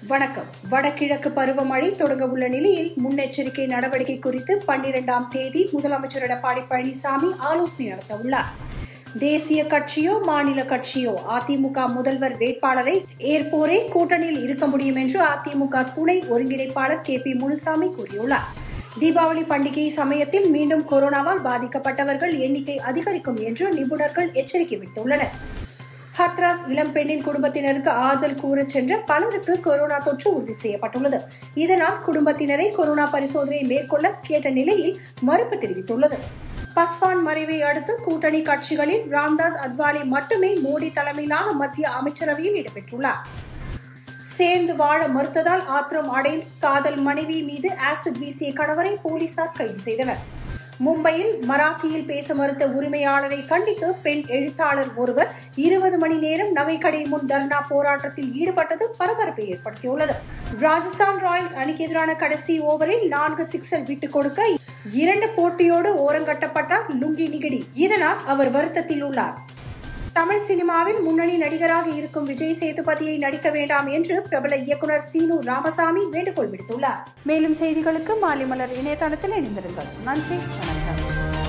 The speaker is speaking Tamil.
வணக்கம் வடகிழக்கு பருவமழை தொடங்க உள்ள நிலையில் முன்னெச்சரிக்கை நடவடிக்கை குறித்து பன்னிரெண்டாம் தேதி முதலமைச்சர் எடப்பாடி பழனிசாமி ஆலோசனை நடத்த உள்ளார் தேசிய கட்சியோ மாநில கட்சியோ அதிமுக முதல்வர் வேட்பாளரை ஏற்போரே கூட்டணியில் இருக்க முடியும் என்று அதிமுக துணை ஒருங்கிணைப்பாளர் கே பி முனுசாமி கூறியுள்ளார் தீபாவளி பண்டிகை சமயத்தில் மீண்டும் கொரோனாவால் பாதிக்கப்பட்டவர்கள் எண்ணிக்கை அதிகரிக்கும் என்று நிபுணர்கள் எச்சரிக்கை விடுத்துள்ளனர் ஹத்ராஸ் இளம்பெண்ணின் குடும்பத்தினருக்கு ஆறுதல் கூற சென்ற பலருக்கு கொரோனா தொற்று உறுதி செய்யப்பட்டுள்ளது இதனால் குடும்பத்தினரை கொரோனா பரிசோதனை மேற்கொள்ள கேட்ட நிலையில் மறுப்பு தெரிவித்துள்ளது பஸ்வான் மறைவை அடுத்து கூட்டணி கட்சிகளில் ராம்தாஸ் அத்வானி மட்டுமே மோடி தலைமையிலான மத்திய அமைச்சரவையில் இடம்பெற்றுள்ளார் சேர்ந்து வாழ மறுத்ததால் ஆத்திரம் அடைந்து காதல் மனைவி மீது ஆசிட் வீசிய கணவரை போலீசார் கைது செய்தனர் மும்பையில் மராத்தியில் பேச மறுத்த உரிமையாளரை கண்டித்து பெண் எழுத்தாளர் ஒருவர் இருபது மணி நேரம் நகைக்கடை முன் தர்ணா போராட்டத்தில் ஈடுபட்டது பரபரப்பை ஏற்படுத்தியுள்ளது ராஜஸ்தான் ராயல்ஸ் அணிக்கு எதிரான கடைசி ஓவரில் நான்கு சிக்ஸர் விட்டுக் கொடுக்க இரண்டு போட்டியோடு ஓரங்கட்டப்பட்டார் லுங்கி நிகடி இதனால் அவர் வருத்தத்தில் உள்ளார் தமிழ் சினிமாவில் முன்னணி நடிகராக இருக்கும் விஜய் சேதுபதியை நடிக்க வேண்டாம் என்று பிரபல இயக்குனர் சீனு ராமசாமி வேண்டுகோள் விடுத்துள்ளார் மேலும் செய்திகளுக்கு மாலிமலர் இணையதளத்தில் இணைந்திருங்கள் நன்றி வணக்கம்